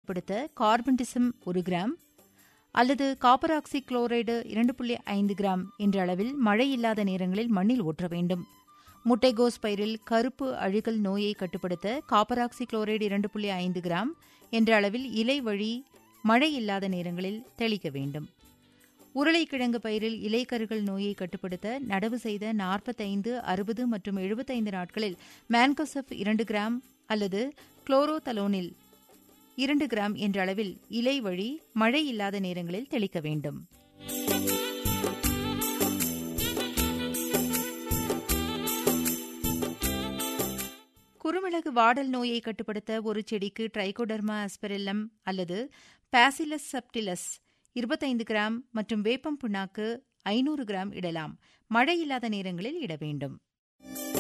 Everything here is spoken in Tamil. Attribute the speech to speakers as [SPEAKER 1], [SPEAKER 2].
[SPEAKER 1] கட்டுப்படுத்த கார்பன்டிசம் ஒரு கிராம் அல்லது காப்பர் ஆக்சி குளோரைடு இரண்டு புள்ளி ஐந்து கிராம் என்ற அளவில் மழை இல்லாத நேரங்களில் மண்ணில் ஊற்ற வேண்டும் முட்டைகோஸ் பயிரில் கருப்பு அழுகல் நோயை கட்டுப்படுத்த காப்பர் ஆக்சி குளோரைடு இரண்டு புள்ளி ஐந்து கிராம் என்ற அளவில் இலை வழி மழை இல்லாத நேரங்களில் தெளிக்க வேண்டும் உருளைக்கிழங்கு பயிரில் இலைக்கருகள் நோயை கட்டுப்படுத்த நடவு செய்த நாற்பத்தைந்து அறுபது மற்றும் எழுபத்தைந்து நாட்களில் மேன்கோசப் இரண்டு கிராம் அல்லது குளோரோதலோனில் இரண்டு கிராம் என்ற அளவில் இலை வழி மழை இல்லாத நேரங்களில் தெளிக்க வேண்டும் குறுமிளகு வாடல் நோயை கட்டுப்படுத்த ஒரு செடிக்கு ட்ரைகோடர்மா அஸ்பெரில்லம் அல்லது பாசிலஸ் சப்டிலஸ் இருபத்தைந்து கிராம் மற்றும் வேப்பம் புண்ணாக்கு ஐநூறு கிராம் இடலாம் மழை இல்லாத நேரங்களில் இட வேண்டும்